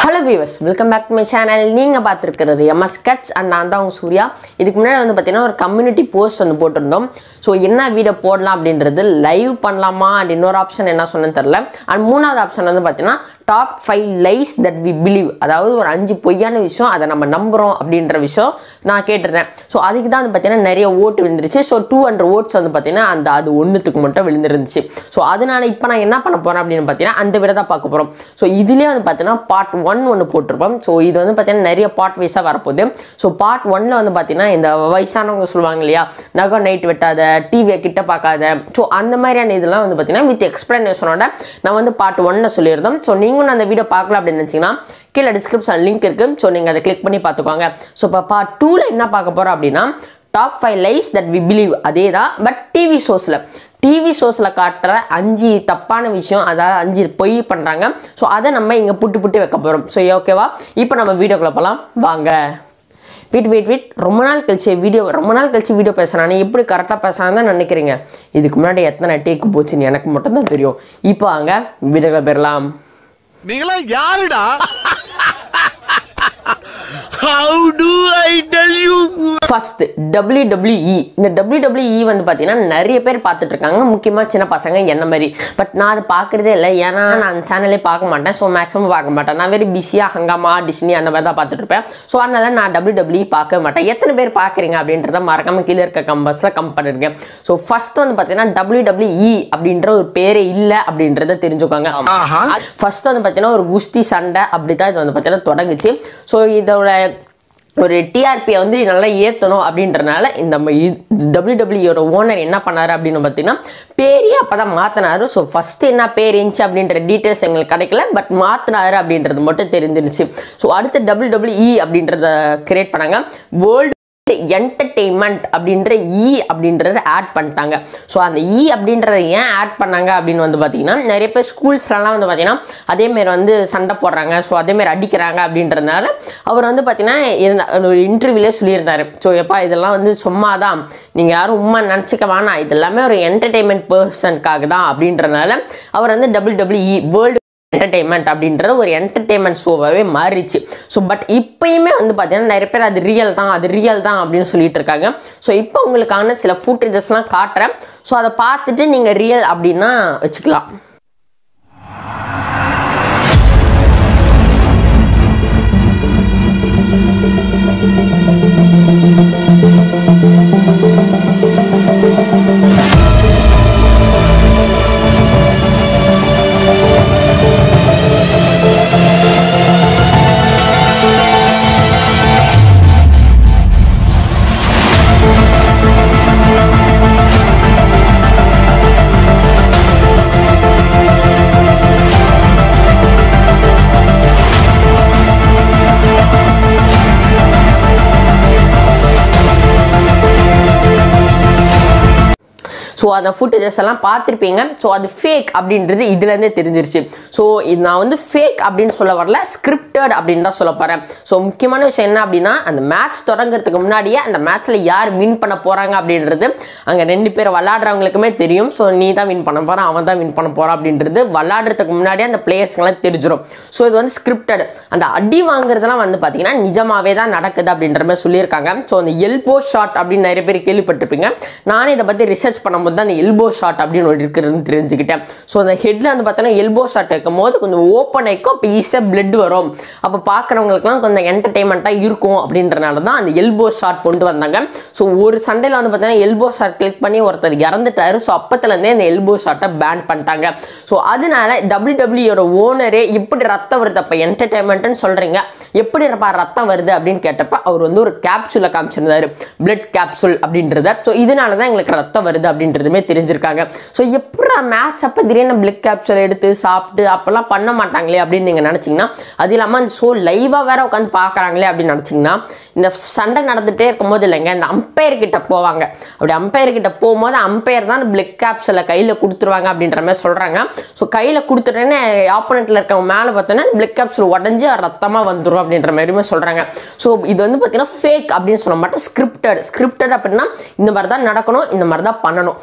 hello viewers welcome back to my channel நீங்கள் பார்த்துருக்கிறது MS cuts and நான் தான் உங்க சூர்யா இதுக்கு முன்னாடி வந்து பார்த்தீங்கன்னா ஒரு கம்யூனிட்டி போஸ்ட் வந்து போட்டிருந்தோம் ஸோ என்ன வீடியோ போடலாம் அப்படின்றது லைவ் பண்ணலாமா அண்ட் இன்னொரு ஆப்ஷன் என்ன சொன்னேன்னு தெரில அண்ட் மூணாவது ஆப்ஷன் வந்து பார்த்தீங்கன்னா top five lies that we believe அதாவது ஒரு அஞ்சு பொய்யான விஷயம் அதை நம்ம நம்புகிறோம் அப்படின்ற விஷயம் நான் கேட்டிருந்தேன் ஸோ அதுக்கு தான் வந்து பார்த்தீங்கன்னா நிறைய ஓட்டு விழுந்துருச்சு ஸோ டூ ஹண்ட்ரட் ஓட்ஸ் வந்து பார்த்தீங்கன்னா அந்த அது ஒன்றுத்துக்கு மட்டும் விழுந்துருந்துச்சு ஸோ அதனால இப்போ நான் என்ன பண்ண போகிறேன் அப்படின்னு பார்த்தீங்கன்னா அந்த விட தான் பார்க்க போகிறோம் ஸோ இதுலேயே வந்து பார்த்தீங்கன்னா பார்ட் ஒன் ஒன்று போட்டிருப்போம் ஸோ இது வந்து பார்த்தீங்கன்னா நிறைய பார்ட் வைஸாக வரப்போகுது ஸோ பார்ட் ஒன்ல வந்து பார்த்தீங்கன்னா இந்த வயசானவங்க சொல்லுவாங்க இல்லையா நகம் நைட் வெட்டாத டிவியை கிட்ட பார்க்காத ஸோ அந்த மாதிரியான இதெல்லாம் வந்து பார்த்தீங்கன்னா வித் எக்ஸ்பிளனேஷனோட நான் வந்து பார்ட் ஒன்ல சொல்லியிருந்தோம் ஸோ நீங்களும் அந்த வீடியோ பார்க்கல அப்படின்னு நினச்சிங்கன்னா கீழே டிஸ்கிரிப்ஷன் லிங்க் இருக்குது ஸோ நீங்கள் அதை கிளிக் பண்ணி பார்த்துக்கோங்க ஸோ இப்போ பார்ட் டூவில் என்ன பார்க்க போகிறோம் அப்படின்னா top five lies that we believe அதே தான் பட் டிவி ஷோஸில் டிவி ஷோஸில் காட்டுற அஞ்சு தப்பான விஷயம் அதாவது அஞ்சு பொய் பண்ணுறாங்க ஸோ அதை நம்ம இங்கே புட்டு புட்டு வைக்க போகிறோம் ஸோ ஓகேவா இப்போ நம்ம வீடியோக்குள்ள போகலாம் வாங்க வெயிட் வெயிட் வெயிட் ரொம்ப நாள் கழிச்சு வீடியோ ரொம்ப நாள் கழிச்சு வீடியோ பேசுகிறானே எப்படி கரெக்டாக பேசுகிறான்னு தான் நினைக்கிறீங்க இதுக்கு முன்னாடி எத்தனை டேக்கு போச்சுன்னு எனக்கு மட்டும்தான் தெரியும் இப்போ வாங்க வீடியோக்குள்ள போயிடலாம் நீங்களா யாருடா how to I tell you first WWE இந்த WWE வந்து பார்த்தீங்கன்னா நிறைய பேர் பார்த்துட்டு இருக்காங்க முக்கியமாக சின்ன பசங்க என்ன மாதிரி பட் நான் அதை பார்க்குறதே இல்லை ஏன்னா நான் அந்த சேனலே பார்க்க மாட்டேன் ஸோ மேக்ஸிமம் பார்க்க மாட்டேன் நான் வெறும் பிஸியாக ஹங்காமா டிஸ்னி அந்த மாதிரி தான் பார்த்துட்டு இருப்பேன் ஸோ அதனால நான் WWE பார்க்க மாட்டேன் எத்தனை பேர் பார்க்குறீங்க அப்படின்றத மறக்காம கீழே இருக்க கம்பஸில் கம் பண்ணிருக்கேன் ஸோ ஃபர்ஸ்ட் வந்து பார்த்தீங்கன்னா WWE அப்படின்ற ஒரு பேரே இல்லை அப்படின்றத தெரிஞ்சுக்கோங்க ஃபர்ஸ்ட் வந்து பார்த்தீங்கன்னா ஒரு குஸ்தி சண்டை அப்படி தான் இது வந்து பார்த்தீங்கன்னா தொடங்குச்சு ஸோ இதோட ஒரு டிஆர்பியை வந்து நல்லா ஏற்றணும் அப்படின்றனால இந்த டபிள்யூடபிள்யூயோட ஓனர் என்ன பண்ணாரு அப்படின்னு பார்த்தீங்கன்னா பேரே அப்போ தான் மாற்றினாரு ஸோ ஃபஸ்ட்டு என்ன பேர் இருந்துச்சு அப்படின்ற டீட்டெயில்ஸ் எங்களுக்கு கிடைக்கல பட் மாற்றினாரு அப்படின்றது மட்டும் தெரிஞ்சிருச்சு ஸோ அடுத்து டபிள்யூடபிள்யூஇ அப்படின்றத கிரியேட் பண்ணாங்க வேர்ல்டு என்டர்டெயின்மெண்ட் அப்படின்ற இ அப்படின்றத ஆட் பண்ணிட்டாங்க ஸோ அந்த இ அப்படின்றத ஏன் ஆட் பண்ணாங்க அப்படின்னு வந்து பார்த்தீங்கன்னா நிறைய பேர் ஸ்கூல்ஸ்லலாம் வந்து பார்த்தீங்கன்னா அதேமாரி வந்து சண்டை போடுறாங்க ஸோ அதேமாரி அடிக்கிறாங்க அப்படின்றதுனால அவர் வந்து பார்த்தீங்கன்னா என்ன- ஒரு இன்டர்வியூலே சொல்லியிருந்தாரு ஸோ எப்பா இதெல்லாம் வந்து சும்மா தான் நீங்கள் யாரும் உண்மை நினச்சிக்க வேணாம் இது எல்லாமே ஒரு என்டர்டெயின்மெண்ட் பர்சனுக்காக தான் அப்படின்றனால அவர் வந்து டபுள் டபிள்யூஇ வேர்ல்டு என்டர்டெயின்மெண்ட் அப்படின்றது ஒரு என்டர்டெயின்மெண்ட் ஷோவாகவே மாறிச்சு ஸோ பட் இப்பயுமே வந்து பார்த்தீங்கன்னா நிறைய பேர் அது ரியல் தான் அது ரியல் தான் அப்படின்னு சொல்லிட்டு இருக்காங்க ஸோ இப்போ உங்களுக்கான சில ஃபுட்டேஜஸ்லாம் காட்டுறேன் ஸோ அதை பார்த்துட்டு நீங்கள் ரியல் அப்படின்னா வச்சுக்கலாம் ஸோ அந்த ஃபுட்டேஜஸ் எல்லாம் பார்த்துருப்பீங்க ஸோ அது ஃபேக் அப்படின்றது இதுலேருந்தே தெரிஞ்சிருச்சு ஸோ இது நான் வந்து ஃபேக் அப்படின்னு சொல்ல வரல ஸ்கிரிப்டட் அப்படின்னு தான் சொல்ல போகிறேன் ஸோ முக்கியமான விஷயம் என்ன அப்படின்னா அந்த மேட்ச் தொடங்குறதுக்கு முன்னாடியே அந்த மேட்ச்சில் யார் வின் பண்ண போகிறாங்க அப்படின்றது அங்கே ரெண்டு பேர் விளாடுறவங்களுக்குமே தெரியும் ஸோ நீ தான் வின் பண்ண போகிறான் அவன் தான் வின் பண்ண போகிறான் அப்படின்றது விளாடுறதுக்கு முன்னாடியே அந்த பிளேயர்ஸ்க்கெல்லாம் தெரிஞ்சிடும் ஸோ இது வந்து ஸ்கிரிப்டட் அந்த அடி வாங்குறதெல்லாம் வந்து பார்த்தீங்கன்னா நிஜமாவே தான் நடக்குது அப்படின்ற மாதிரி சொல்லியிருக்காங்க ஸோ அந்த எல்போ ஷாட் அப்படின்னு நிறைய பேர் கேள்விப்பட்டிருப்பீங்க நானே இதை பற்றி ரிசர்ச் பண்ணும்போது தான் அந்த எல்போ ஷாட் அப்படின்னு ஒரு இருக்குதுன்னு தெரிஞ்சுக்கிட்டேன் ஸோ அந்த ஹெட்டில் வந்து பார்த்தோன்னா எல்போ ஷாட் வைக்கும் போது கொஞ்சம் ஓப்பன் ஆயிக்கும் அப்போ ஈஸியாக பிளட் வரும் அப்போ பார்க்குறவங்களுக்குலாம் கொஞ்சம் என்டர்டைன்மெண்ட்டாக இருக்கும் அப்படின்றனால தான் அந்த எல்போ ஷாட் கொண்டு வந்தாங்க ஸோ ஒரு சண்டையில் வந்து பார்த்தீங்கன்னா எல்போ ஷாட் கிளிக் பண்ணி ஒருத்தர் இறந்துட்டாரு ஸோ அப்பத்துலேருந்தே இந்த எல்போ ஷாட்டை பேன் பண்ணிட்டாங்க ஸோ அதனால டபிள்யூ டபிள்யூயோட ஓனரே எப்படி ரத்தம் வருது அப்போ என்டர்டைன்மெண்ட்னு சொல்கிறீங்க எப்படி இருப்பா ரத்தம் வருது அப்படின்னு கேட்டப்ப அவர் வந்து ஒரு கேப்சூலை காமிச்சிருந்தாரு பிளட் கேப்சூல் அப்படின்றத ஸோ இதனால தான் எங்களுக்கு ரத்தம் வருது அப்படின்றதுமே தெரிஞ்சிருக்காங்க ஸோ எப்படி மேட்ச் அப்போ திடீர்னு பிளட் கேப்சூல் எடுத்து சாப்பிட்டு அப்போல்லாம் பண்ண மாட்டாங்களே அப்படின்னு நீங்கள் நினச்சிங்கன்னா அது இல்லாமல் அந்த ஷோ லைவாக வேற உட்காந்து பார்க்குறாங்களே அப்படின்னு நினச்சிங்கன்னா இந்த சண்டை நடந்துகிட்டே இருக்கும்போது இல்லைங்க இந்த அம்பையர் கிட்ட போவாங்க அப்படி அம்பையர் கிட்ட போகும்போது அம்பையர் தான் பிளட் கேப்சூலை கையில் கொடுத்துருவாங்க அப்படின்ற மாதிரி சொல்கிறாங்க ஸோ கையில் கொடுத்துட்டேன்னு ஆப்போனண்ட்டில் இருக்கவங்க மேலே பார்த்தோன்னா பிளட் கேப்சூல் உடஞ்சி ரத்தமாக வந்துடும் அப்படின்ற மாதிரியுமே சொல்கிறாங்க ஸோ இது வந்து பார்த்தீங்கன்னா ஃபேக் அப்படின்னு சொல்ல மாட்டேன் ஸ்கிரிப்டட் ஸ்கிரிப்டட் அப்படின்னா இந்த மாதிரி தான் நடக்கணும் இந்த மாதிரி தான் பண்ணணும்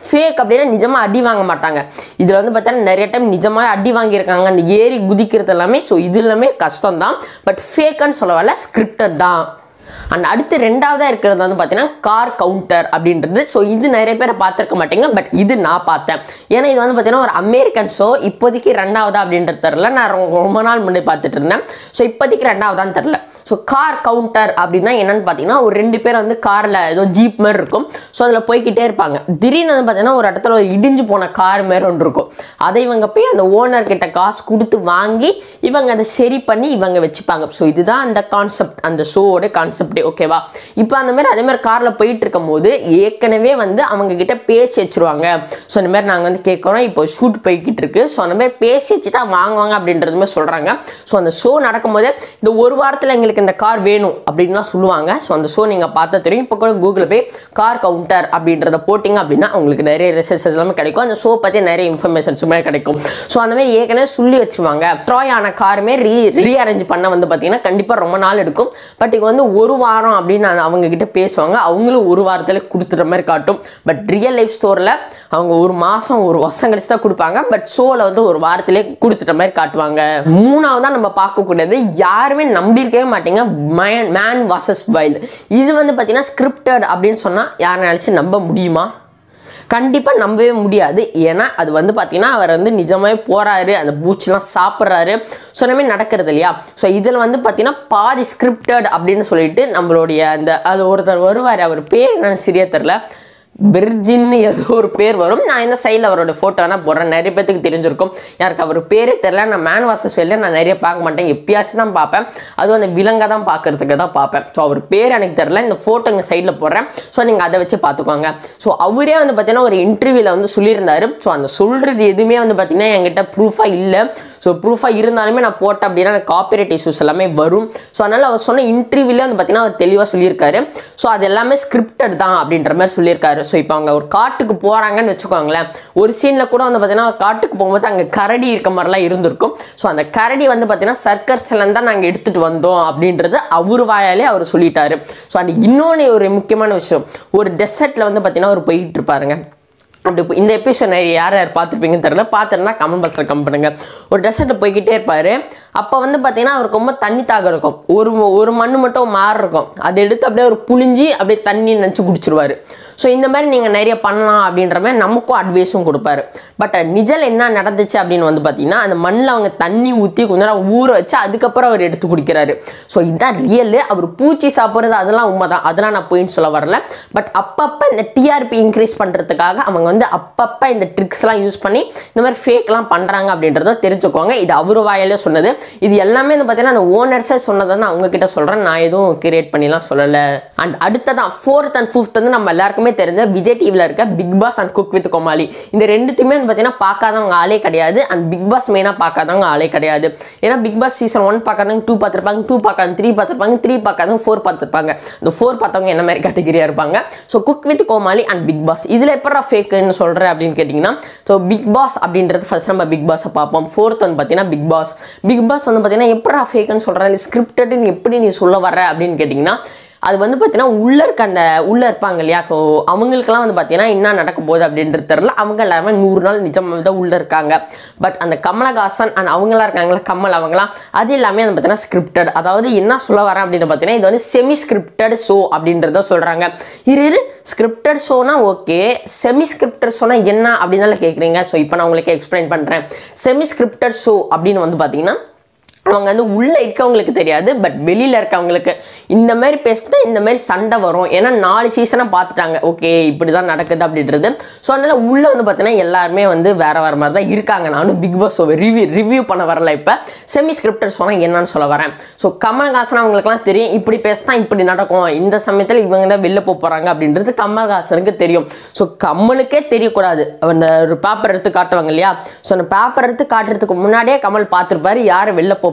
ஃபேக் அப்படின்னா நிஜமாக அடி வாங்க மாட்டாங்க இதில் வந்து பார்த்தீங்கன்னா நிறைய டைம் நிஜமாக அடி வாங்கியிருக்காங்க அந்த ஏறி குதிக்கிறது எல்லாமே ஸோ இது எல்லாமே கஷ்டம் தான் பட் ஃபேக்குன்னு சொல்ல வரல ஸ்கிரிப்டட் தான் அண்ட் அடுத்து ரெண்டாவதாக இருக்கிறது வந்து பார்த்தீங்கன்னா கார் கவுண்டர் அப்படின்றது ஸோ இது நிறைய பேரை பார்த்துருக்க மாட்டீங்க பட் இது நான் பார்த்தேன் ஏன்னா இது வந்து பார்த்தீங்கன்னா ஒரு அமெரிக்கன் ஷோ இப்போதைக்கு ரெண்டாவதா அப்படின்றது தெரில நான் ரொம்ப ரொம்ப நாள் முன்னாடி பார்த்துட்டு இருந்தேன் ஸோ இப்போதைக்கு ரெண்டாவதான்னு தெரில ஸோ கார் கவுண்டர் அப்படின்னா என்னன்னு பார்த்தீங்கன்னா ஒரு ரெண்டு பேர் வந்து காரில் ஏதோ ஜீப் மாதிரி இருக்கும் ஸோ அதில் போய்க்கிட்டே இருப்பாங்க திடீர்னு வந்து பார்த்தீங்கன்னா ஒரு இடத்துல ஒரு இடிஞ்சு போன கார் மாதிரி ஒன்று இருக்கும் அதை இவங்க போய் அந்த ஓனர் கிட்ட காசு கொடுத்து வாங்கி இவங்க அதை சரி பண்ணி இவங்க வச்சுப்பாங்க ஸோ இதுதான் அந்த கான்செப்ட் அந்த ஷோவோட கான்செப்டே ஓகேவா இப்போ அந்த மாதிரி அதே மாதிரி காரில் போயிட்டு இருக்கும் போது ஏற்கனவே வந்து அவங்க கிட்ட பேசி வச்சிருவாங்க ஸோ இந்த மாதிரி நாங்கள் வந்து கேட்குறோம் இப்போ ஷூட் போய்கிட்டு இருக்கு ஸோ அந்த மாதிரி பேசி வச்சு தான் வாங்குவாங்க அப்படின்றதுமே சொல்கிறாங்க ஸோ அந்த ஷோ நடக்கும்போது இந்த ஒரு வாரத்தில் எங்களுக்கு இந்த கார் வேணும் அப்படின்லாம் சொல்லுவாங்க ஸோ அந்த ஷோ நீங்கள் பார்த்தா தெரியும் இப்போ கூட கூகுளில் போய் கார் கவுண்டர் அப்படின்றத போட்டிங்க அப்படின்னா உங்களுக்கு நிறைய ரிசர்ச் எல்லாமே கிடைக்கும் அந்த ஷோ பற்றி நிறைய இன்ஃபர்மேஷன்ஸுமே கிடைக்கும் ஸோ அந்த மாதிரி ஏற்கனவே சொல்லி வச்சுருவாங்க ட்ராய் ஆன காருமே ரீ ரீஅரேஞ்ச் பண்ண வந்து பார்த்தீங்கன்னா கண்டிப்பாக ரொம்ப நாள் எடுக்கும் பட் இது வந்து ஒரு வாரம் அப்படின்னு அந்த- அவங்க கிட்ட பேசுவாங்க அவங்களும் ஒரு வாரத்தில் கொடுத்துற மாதிரி காட்டும் பட் ரியல் லைஃப் ஸ்டோரில் அவங்க ஒரு மாதம் ஒரு வருஷம் கழிச்சு தான் கொடுப்பாங்க பட் ஷோவில் வந்து ஒரு வாரத்திலே கொடுத்துட்ட மாதிரி காட்டுவாங்க மூணாவதாக நம்ம பார்க்கக்கூடியது யாருமே நம்பியிருக்கவே மாட்டீங்க மேன் மேன் வாசஸ் வைல்டு இது வந்து பார்த்தீங்கன்னா ஸ்கிரிப்டட் அப்படின்னு சொன்னால் யாரை நினச்சி நம்ப முடியுமா கண்டிப்பாக நம்பவே முடியாது ஏன்னா அது வந்து பார்த்தீங்கன்னா அவர் வந்து நிஜமாவே போகிறாரு அந்த பூச்சிலாம் சாப்பிட்றாரு ஸோ இந்த மாதிரி நடக்கிறது இல்லையா ஸோ இதில் வந்து பார்த்தீங்கன்னா பாதி ஸ்கிரிப்டட் அப்படின்னு சொல்லிட்டு நம்மளுடைய அந்த அது ஒருத்தர் வருவார் அவர் பேர் என்னன்னு சரியா தெரில பிர்ஜின்னு ஏதோ ஒரு பேர் வரும் நான் இந்த சைடில் அவரோட ஃபோட்டோ வேணால் போடுறேன் நிறைய பேத்துக்கு தெரிஞ்சிருக்கும் யாருக்கு அவர் பேரே தெரில நான் மேன் வாசஸ் வெளில நான் நிறைய பார்க்க மாட்டேன் எப்பயாச்சும் தான் பார்ப்பேன் அதுவும் அந்த விலங்கை தான் பார்க்கறதுக்கு தான் பார்ப்பேன் ஸோ அவர் பேர் எனக்கு தெரில இந்த ஃபோட்டோ இங்கே சைடில் போடுறேன் ஸோ நீங்கள் அதை வச்சு பார்த்துக்கோங்க ஸோ அவரே வந்து பார்த்தீங்கன்னா ஒரு இன்டர்வியூவில் வந்து சொல்லியிருந்தாரு ஸோ அந்த சொல்கிறது எதுவுமே வந்து பார்த்தீங்கன்னா என்கிட்ட ப்ரூஃபாக இல்லை ஸோ ப்ரூஃபாக இருந்தாலுமே நான் போட்டேன் அப்படின்னா எனக்கு காப்பிரைட் இஷ்யூஸ் எல்லாமே வரும் ஸோ அதனால் அவர் சொன்ன இன்டர்வியூவில் வந்து பார்த்தீங்கன்னா அவர் தெளிவாக சொல்லியிருக்காரு ஸோ அது எல்லாமே ஸ்கிரிப்டட் தான் அப்படின்ற மாதிரி சொல்லியிருக்காரு ஸோ இப்போ அவங்க ஒரு காட்டுக்கு போகிறாங்கன்னு வச்சுக்கோங்களேன் ஒரு சீனில் கூட வந்து பார்த்தீங்கன்னா ஒரு காட்டுக்கு போகும்போது அங்கே கரடி இருக்க மாதிரிலாம் இருந்திருக்கும் ஸோ அந்த கரடி வந்து பார்த்தீங்கன்னா சர்க்கஸ்லேருந்து தான் நாங்கள் எடுத்துகிட்டு வந்தோம் அப்படின்றது அவர் வாயாலே அவர் சொல்லிட்டாரு ஸோ அண்ட் இன்னொன்று ஒரு முக்கியமான விஷயம் ஒரு டெசர்ட்டில் வந்து பார்த்தீங்கன்னா அவர் போயிட்டு இருப்பாருங்க அப்படி இப்போ இந்த எபிசோட் நிறைய யார் யார் பார்த்துருப்பீங்கன்னு தெரியல பார்த்துருந்தா கமெண்ட் பாக்ஸில் கம் பண்ணுங்க ஒரு டெசர்ட் போய்கிட்டே இருப்பார் அப்போ வந்து பார்த்தீங்கன்னா அவருக்கு ரொம்ப தண்ணி தாகம் இருக்கும் ஒரு ஒரு மண் மட்டும் மாறு இருக்கும் அதை எடுத்து அப்படியே ஒரு புழிஞ்சி அப்படியே தண்ணி நினச்சி குடிச்சிருவாரு ஸோ இந்த மாதிரி நீங்கள் நிறைய பண்ணலாம் அப்படின்ற மாதிரி நமக்கும் அட்வைஸும் கொடுப்பாரு பட் நிஜல் என்ன நடந்துச்சு அப்படின்னு வந்து பார்த்தீங்கன்னா அந்த மண்ணில் அவங்க தண்ணி ஊற்றி கொஞ்ச நேரம் ஊற வச்சு அதுக்கப்புறம் அவர் எடுத்து குடிக்கிறாரு ஸோ இதுதான் ரியல் அவர் பூச்சி சாப்பிட்றது அதெல்லாம் உண்மை தான் அதெல்லாம் நான் போயின்னு சொல்ல வரல பட் அப்பப்போ இந்த டிஆர்பி இன்க்ரீஸ் பண்ணுறதுக்காக அவங்க வந்து அப்பப்போ இந்த ட்ரிக்ஸ்லாம் யூஸ் பண்ணி இந்த மாதிரி ஃபேக்லாம் பண்ணுறாங்க அப்படின்றத தெரிஞ்சுக்கோங்க இது அவர் வாயிலே சொன்னது இது எல்லாமே வந்து பார்த்தீங்கன்னா அந்த ஓனர்ஸே சொன்னதை நான் அவங்க கிட்ட சொல்கிறேன் நான் எதுவும் கிரியேட் பண்ணிலாம் சொல்லலை அண்ட் அடுத்ததான் ஃபோர்த் அண்ட் ஃபிஃப்த் வந்து நம்ம எல்லாருக்குமே தெரிஞ்ச விஜய் டிவியில் இருக்க big boss and cook with Comali இந்த ரெண்டுத்தையுமே வந்து பார்த்தீங்கன்னா பார்க்காதவங்க ஆளே கிடையாது அண்ட் பிக் பாஸ் மெயினாக பார்க்காதவங்க ஆளே கிடையாது ஏன்னா பிக் பாஸ் சீசன் ஒன் பார்க்காதவங்க டூ பார்த்துருப்பாங்க டூ பார்க்காத த்ரீ பார்த்துருப்பாங்க த்ரீ பார்க்காதவங்க ஃபோர் பார்த்துருப்பாங்க இந்த ஃபோர் பார்த்தவங்க என்ன மாதிரி கேட்டகரியாக இருப்பாங்க so cook with Comali and big boss இதில் எப்படா ஃபேக்குன்னு சொல்கிறேன் அப்படின்னு கேட்டிங்கன்னா ஸோ பிக் பாஸ் அப்படின்றது ஃபர்ஸ்ட் நம்ம பிக் பாஸை பார்ப்போம் ஃபோர்த் வந்து பார்த்தீங்கன்னா பிக் பாஸ் பிக் பாஸ் வந்து பார்த்தீங்கன்னா எப்படா ஃபேக்குன்னு சொல்கிறேன் இல்லை ஸ்கிரிப்டட்னு எப்படி நீ சொல்ல வர அப்படின்னு கேட்டிங்கன்னா அது வந்து பார்த்தீங்கன்னா உள்ளே இருக்க அந்த உள்ளே இருப்பாங்க இல்லையா ஸோ அவங்களுக்குலாம் வந்து பார்த்தீங்கன்னா என்ன நடக்க போகுது அப்படின்றது தெரில அவங்க எல்லாருமே நூறு நாள் நிஜமாக தான் உள்ளே இருக்காங்க பட் அந்த கமலஹாசன் அண்ட் அவங்களாம் இருக்காங்களா கமல் அவங்களாம் அது எல்லாமே வந்து பார்த்தீங்கன்னா ஸ்கிரிப்டட் அதாவது என்ன சொல்ல வரேன் அப்படின்னு பார்த்தீங்கன்னா இது வந்து செமி ஸ்கிரிப்டட் ஷோ அப்படின்றத சொல்கிறாங்க இரு இரு ஸ்கிரிப்டட் ஷோனா ஓகே செமி ஸ்கிரிப்டட் ஷோனா என்ன அப்படின்னு கேட்குறீங்க ஸோ இப்போ நான் உங்களுக்கு எக்ஸ்பிளைன் பண்ணுறேன் செமி ஸ்கிரிப்டட் ஷோ அப்படின்னு வந்து பார்த்தீங்கன்னா அவங்க வந்து உள்ளே இருக்கவங்களுக்கு தெரியாது பட் வெளியில் இருக்கவங்களுக்கு இந்த மாதிரி பேசினா இந்த மாதிரி சண்டை வரும் ஏன்னா நாலு சீசனாக பார்த்துட்டாங்க ஓகே இப்படி தான் நடக்குது அப்படின்றது ஸோ அதனால் உள்ளே வந்து பார்த்தீங்கன்னா எல்லாருமே வந்து வேற வேற மாதிரி தான் இருக்காங்க நானும் பிக் பாஸ் ரிவ்யூ ரிவ்யூ பண்ண வரல இப்போ செமி ஸ்கிரிப்டட் சொன்னால் என்னன்னு சொல்ல வரேன் ஸோ கமல்ஹாசன் அவங்களுக்குலாம் தெரியும் இப்படி பேசினா இப்படி நடக்கும் இந்த சமயத்தில் இவங்க தான் வெளில போக போகிறாங்க அப்படின்றது கமல்ஹாசனுக்கு தெரியும் ஸோ கமலுக்கே தெரியக்கூடாது அந்த ஒரு பேப்பர் எடுத்து காட்டுவாங்க இல்லையா ஸோ அந்த பேப்பர் எடுத்து காட்டுறதுக்கு முன்னாடியே கமல் பார்த்துருப்பாரு யார் வெளில போக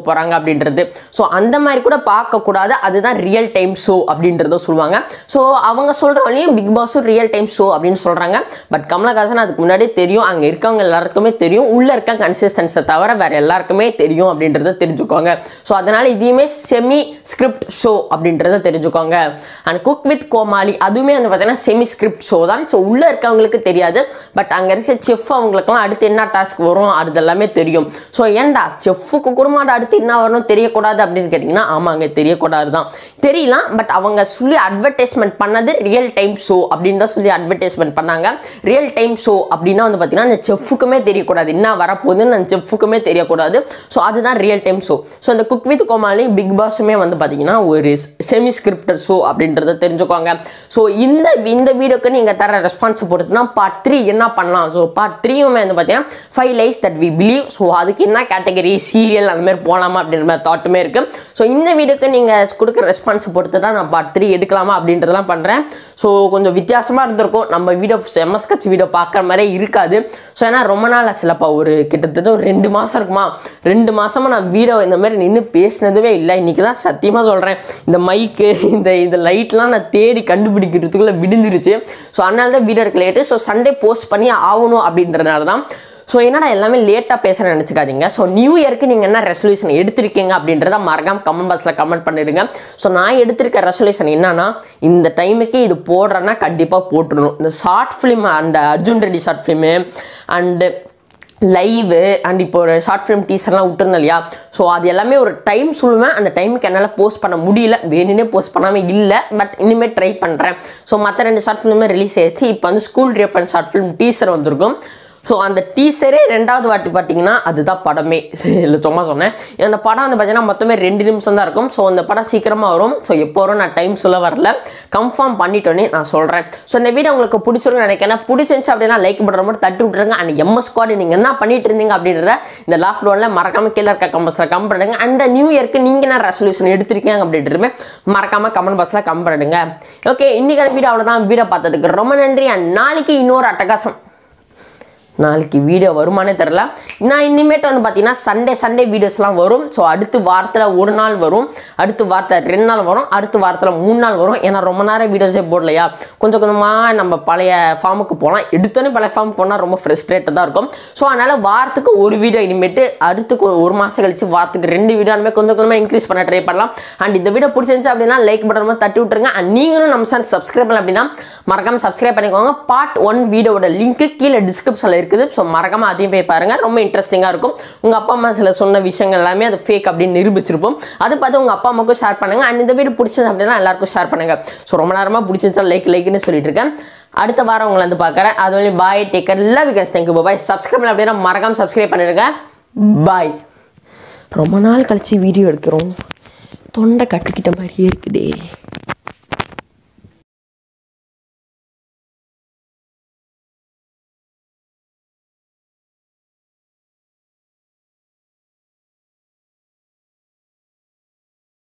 போகிறாங்க அப்படின்றது ஸோ அந்த மாதிரி கூட பார்க்கக்கூடாது அதுதான் ரியல் டைம் ஷோ அப்படின்றத சொல்லுவாங்க ஸோ அவங்க சொல்கிறவங்களையும் பிக் பாஸும் ரியல் டைம் ஷோ அப்படின்னு சொல்கிறாங்க பட் கமலஹாசன் அதுக்கு முன்னாடியே தெரியும் அங்கே இருக்கவங்க எல்லாருக்குமே தெரியும் உள்ளே இருக்க கன்சிஸ்டன்ஸை தவிர வேறு எல்லாருக்குமே தெரியும் அப்படின்றத தெரிஞ்சுக்கோங்க ஸோ அதனால் இதையுமே செமி ஸ்கிரிப்ட் ஷோ அப்படின்றத தெரிஞ்சுக்கோங்க அண்ட் குக் வித் கோமாளி அதுவுமே வந்து பார்த்தீங்கன்னா செமி ஸ்கிரிப்ட் ஷோ தான் ஸோ உள்ளே இருக்கவங்களுக்கு தெரியாது பட் அங்கே இருக்க செஃப் அவங்களுக்குலாம் அடுத்து என்ன டாஸ்க் வரும் அது எல்லாமே தெரியும் ஸோ ஏன்டா செஃப்புக்கு குருமா அடுத்து என்ன வரணும் தெரியக்கூடாது அப்படின்னு கேட்டிங்கன்னா ஆமாங்க தெரியக்கூடாது தான் தெரியலாம் பட் அவங்க சொல்லி அட்வர்டைஸ்மெண்ட் பண்ணது ரியல் டைம் ஷோ அப்படின்னு தான் சொல்லி அட்வர்டைஸ்மெண்ட் பண்ணாங்க ரியல் டைம் ஷோ அப்படின்னா வந்து பார்த்தீங்கன்னா அந்த செஃப்புக்குமே தெரியக்கூடாது என்ன வரப்போகுதுன்னு அந்த செஃப்புக்குமே தெரியக்கூடாது ஸோ அதுதான் ரியல் டைம் ஷோ ஸோ அந்த குக் வித் கோமாளி பிக் பாஸுமே வந்து பார்த்தீங்கன்னா ஒரு செமி ஸ்கிரிப்டட் ஷோ அப்படின்றத தெரிஞ்சுக்கோங்க ஸோ இந்த இந்த வீடியோக்கு நீங்கள் தர ரெஸ்பான்ஸ் பொறுத்துனா பார்ட் த்ரீ என்ன பண்ணலாம் ஸோ பார்ட் த்ரீயுமே வந்து பார்த்தீங்கன்னா five lies that we believe so அதுக்கு என்ன கேட்டகரி சீரியல் அந்த மாதிரி போகலாமா அப்படின்ற மாதிரி தாட்டுமே இருக்குது ஸோ இந்த வீடியோக்கு நீங்கள் கொடுக்குற ரெஸ்பான்ஸை பொறுத்து தான் நான் பார்ட் த்ரீ எடுக்கலாமா அப்படின்றதெல்லாம் பண்ணுறேன் ஸோ கொஞ்சம் வித்தியாசமாக இருந்திருக்கும் நம்ம வீடியோ எம்எஸ் கட்சி வீடியோ பார்க்குற மாதிரியே இருக்காது ஸோ ஏன்னா ரொம்ப நாள் ஆச்சுலப்பா ஒரு கிட்டத்தட்ட ஒரு ரெண்டு மாதம் இருக்குமா ரெண்டு மாதமாக நான் வீடியோ இந்த மாதிரி நின்று பேசினதுவே இல்லை இன்றைக்கி தான் சத்தியமாக சொல்கிறேன் இந்த மைக்கு இந்த இந்த லைட்லாம் நான் தேடி கண்டுபிடிக்கிறதுக்குள்ளே விடிஞ்சிருச்சு ஸோ அதனால தான் வீடியோ எடுக்க லேட்டு ஸோ சண்டே போஸ்ட் பண்ணி ஆகணும் அப்படின்றதுனால தான் ஸோ என்னடா எல்லாமே லேட்டாக பேசுகிறேன் நினச்சிக்காதீங்க ஸோ நியூ இயர்க்கு நீங்கள் என்ன ரெசல்யூஷன் எடுத்திருக்கீங்க அப்படின்றத மறக்காம கமெண்ட் பாக்ஸில் கமெண்ட் பண்ணிடுங்க ஸோ நான் எடுத்திருக்க ரெசல்யூஷன் என்னன்னா இந்த டைமுக்கு இது போடுறேன்னா கண்டிப்பாக போட்டுடணும் இந்த ஷார்ட் ஃபிலிம் அந்த Arjun Reddy short film and live and இப்போ ஒரு ஷார்ட் ஃபிலிம் டீசர்லாம் விட்டுருந்தேன் இல்லையா ஸோ அது எல்லாமே ஒரு டைம் சொல்லுவேன் அந்த டைமுக்கு என்னால் போஸ்ட் பண்ண முடியல வேணுனே போஸ்ட் பண்ணாமல் இல்லை பட் இனிமேல் ட்ரை பண்ணுறேன் ஸோ மற்ற ரெண்டு ஷார்ட் ஃபிலிமே ரிலீஸ் ஆயிடுச்சு இப்போ வந்து ஸ்கூல் ரேப்பன் ஷார்ட் ஃபிலிம் டீசர் வந்திருக்கும் ஸோ அந்த டீசரே ரெண்டாவது வாட்டி பார்த்தீங்கன்னா அதுதான் படமே இல்லை சும்மா சொன்னேன் அந்த படம் வந்து பார்த்தீங்கன்னா மொத்தமே ரெண்டு நிமிஷம் தான் இருக்கும் ஸோ அந்த படம் சீக்கிரமாக வரும் ஸோ எப்போ வரும் நான் டைம் சொல்ல வரல கன்ஃபார்ம் பண்ணிட்டோன்னே நான் சொல்கிறேன் ஸோ இந்த வீடியோ உங்களுக்கு பிடிச்சிருக்குன்னு நினைக்கிறேன் பிடிச்சிருந்துச்சு அப்படின்னா லைக் பண்ணுற மட்டும் தட்டி விட்டுருங்க அண்ட் எம்எஸ் ஸ்குவாட் நீங்கள் என்ன பண்ணிட்டு இருந்தீங்க அப்படின்றத இந்த லாக்டவுனில் மறக்காம கீழே இருக்க கம்பஸில் கம் பண்ணுங்க அண்ட் நியூ இயர்க்கு நீங்கள் என்ன ரெசல்யூஷன் எடுத்திருக்கீங்க அப்படின்றதுமே மறக்காம கமெண்ட் பாக்ஸில் கம் பண்ணிடுங்க ஓகே இன்னைக்கான வீடியோ அவ்வளோதான் வீடியோ பார்த்ததுக்கு ரொம்ப நன்றி அண்ட் நாளைக்கு இன்னொரு அட்டகாசம் நாளைக்கு வீடியோ வருமானே தெரில நான் இனிமேட்டு வந்து பார்த்தீங்கன்னா சண்டே சண்டே வீடியோஸ்லாம் வரும் ஸோ அடுத்து வாரத்தில் ஒரு நாள் வரும் அடுத்து வாரத்தில் ரெண்டு நாள் வரும் அடுத்து வாரத்தில் மூணு நாள் வரும் ஏன்னா ரொம்ப நேரம் வீடியோஸே போடலையா கொஞ்சம் கொஞ்சமாக நம்ம பழைய ஃபார்முக்கு போகலாம் எடுத்தோன்னே பழைய ஃபார்ம் போனால் ரொம்ப ஃப்ரெஸ்ட்ரேட்டாக தான் இருக்கும் ஸோ அதனால் வாரத்துக்கு ஒரு வீடியோ இனிமேட்டு அடுத்து கொ- ஒரு மாதம் கழிச்சு வாரத்துக்கு ரெண்டு வீடியோ அந்த மாதிரி கொஞ்சம் கொஞ்சமாக இன்க்ரீஸ் பண்ண ட்ரை பண்ணலாம் அண்ட் இந்த வீடியோ பிடிச்சிருந்துச்சு அப்படின்னா லைக் பட்டன் மாதிரி தட்டி விட்டுருங்க அண்ட் நீங்களும் நம்ம சேனல் சப்ஸ்கிரைப் பண்ணல அப்படின்னா மறக்காம சப்ஸ்கிரைப் பண்ணிக்கோங்க பார்ட் ஒன் வீடியோட லிங்க் கீழே டிஸ்கிரிப்ஷனில் இருக்குது ஸோ மறக்காம அதையும் போய் பாருங்க ரொம்ப இன்ட்ரெஸ்டிங்காக இருக்கும் உங்கள் அப்பா அம்மா சில சொன்ன விஷயங்கள் எல்லாமே அது ஃபேக் அப்படின்னு நிரூபிச்சிருப்போம் அது பார்த்து உங்கள் அப்பா அம்மாவுக்கும் ஷேர் பண்ணுங்க அண்ட் இந்த வீடியோ பிடிச்சது அப்படின்னா எல்லாருக்கும் ஷேர் பண்ணுங்க ஸோ ரொம்ப நேரமாக பிடிச்சிருந்தா லைக் லைக்னு சொல்லிட்டு இருக்கேன் அடுத்த வாரம் உங்களை வந்து பார்க்குறேன் அது வழி bye take care love case thank you bye subscribe பண்ணல அப்படின்னா மறக்காம சப்ஸ்கிரைப் பண்ணிடுங்க பாய் ரொம்ப நாள் கழிச்சு வீடியோ எடுக்கிறோம் தொண்டை கட்டிக்கிட்ட மாதிரியே இருக்குதே